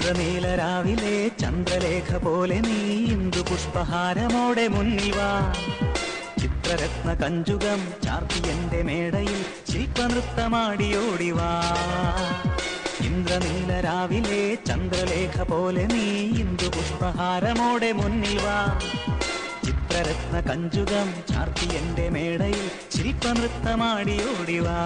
ഇന്ദ്രനീല രാവിലെ ചന്ദ്രലേഖ പോലെ നീ ഇന്ദു പുഷ്പഹാരമോടെ മുന്നിൽ വാ ചിത്രരത്ന കഞ്ചുകം ചാർത്തി എന്റെ മേടയിൽ ശില്പനൃത്തമാടിയോടി വാ ഇന്ദ്രനീല രാവിലെ ചന്ദ്രലേഖ പോലെ നീ ഇന്ദു പുഷ്പഹാരമോടെ മുന്നിൽ വാ ചിത്രരത്ന കഞ്ചുകം ചാർത്തി എന്റെ മേടയിൽ ശില്പനൃത്തമാടിയോടി വാ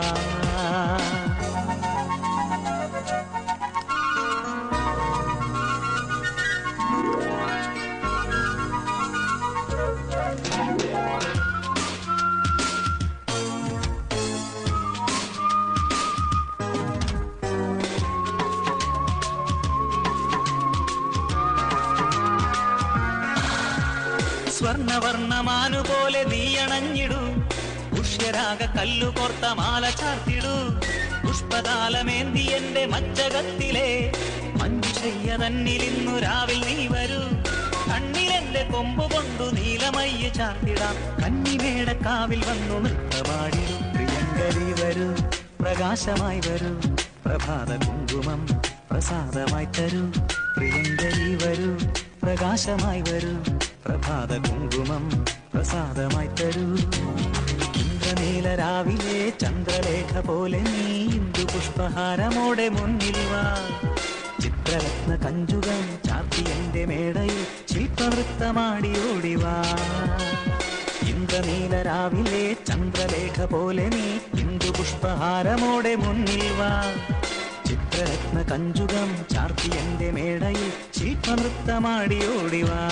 സ്വർണവർണ്ണമാനുപോലെ നീ അണഞ്ഞിടൂ പുഷ്യരാഗ കല്ലു കോർത്ത മാല ചാർത്തിടൂ പുഷ്പതാലമേന്തി എന്റെ മച്ചകത്തിലെ മഞ്ജുഷയ്യ തന്നിലിന്നു രാവിൽ നീ വരൂ കണ്ണിലെന്റെ കൊമ്പു കൊണ്ടു നീലമയ്യ ചാർത്തിടാം കന്നിമേടക്കാവിൽ വന്നു നൃത്തമാടിടൂ പ്രിയങ്കരി വരൂ പ്രകാശമായി വരൂ പ്രഭാത കുങ്കുമം പ്രസാദമായി തരൂ പ്രിയങ്കരി വരൂ പ്രകാശമായി വരൂ പ്രഭാത കുങ്കുമം പ്രസാദമായി തരൂ ഇന്ദ്രനീല രാവിലെ ചന്ദ്രലേഖ പോലെ നീ ഇന്ദു പുഷ്പഹാരമോടെ മുന്നിൽ വാ ചിത്രരത്ന കഞ്ചുകം ചാർത്തി എന്റെ മേടയിൽ ശില്പവൃത്തമാടി ഓടിവാ ഇന്ദ്രനീല രാവിലെ ചന്ദ്രലേഖ പോലെ നീ ഇന്ദു പുഷ്പഹാരമോടെ മുന്നിൽ വാ ചിത്രരത്ന കഞ്ചുകം ചാർത്തി എന്റെ മേടയിൽ ശില്പനൃത്തമാടി ഓടിവാ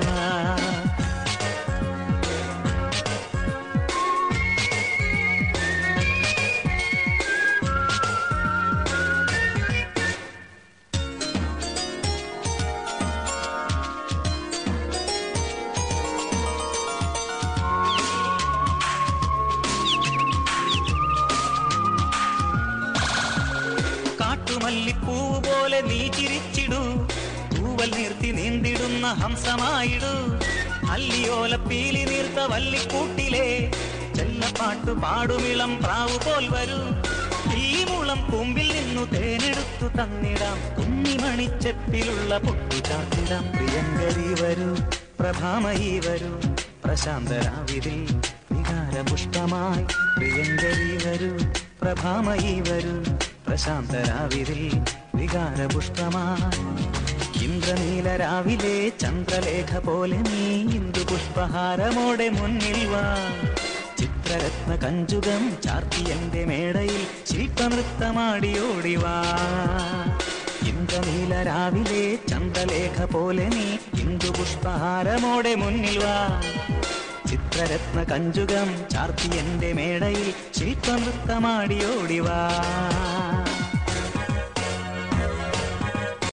കാട്ടുമല്ലിപ്പൂവ് പോലെ നീ ചിരിച്ചിടൂ തൂവൽ നീർത്തി നീന്തിടുന്ന ഹംസമായിടൂ അല്ലിയോല പീലി നീർത്ത വല്ലിക്കൂട്ടിലെ ചെല്ലപ്പാട്ടു പാടുമിളം പ്രാവു പോൽ വരൂ ഈ മുളം കൂമ്പിൽ നിന്നു തേനെടുത്തു തന്നിടാം കുഞ്ഞിമണിച്ചെപ്പിലുള്ള പൊട്ടു ചാത്തിടാം പ്രിയങ്കരി വരൂ പ്രഭാമയി വരൂ പ്രശാന്തരാവിതിൽ വികാരപുഷ്ടമായി പ്രിയങ്കരി വരൂ പ്രഭാമയി വരൂ പ്രശാന്തരാവിതിൽ വികാരപുഷ്ടമായി ഇന്ദ്രനീല രാവിലെ ചന്ദ്രലേഖ പോലെ നീ ഇന്ദു പുഷ്പഹാരമോടെ മുന്നിൽ വാ ചിത്രരത്ന കഞ്ചുകം ചാർത്തി എന്റെ മേടയിൽ ശില്പനൃത്തമാടി ഓടിവാ ഇന്ദ്രനീല രാവിലെ ചന്ദ്രലേഖ പോലെ നീ ഇന്ദു പുഷ്പഹാരമോടെ മുന്നിൽ വാ ചിത്രരത്ന കഞ്ചുകം ചാർത്തി എന്റെ മേടയിൽ ശില്പനൃത്തമാടി ഓടിവാ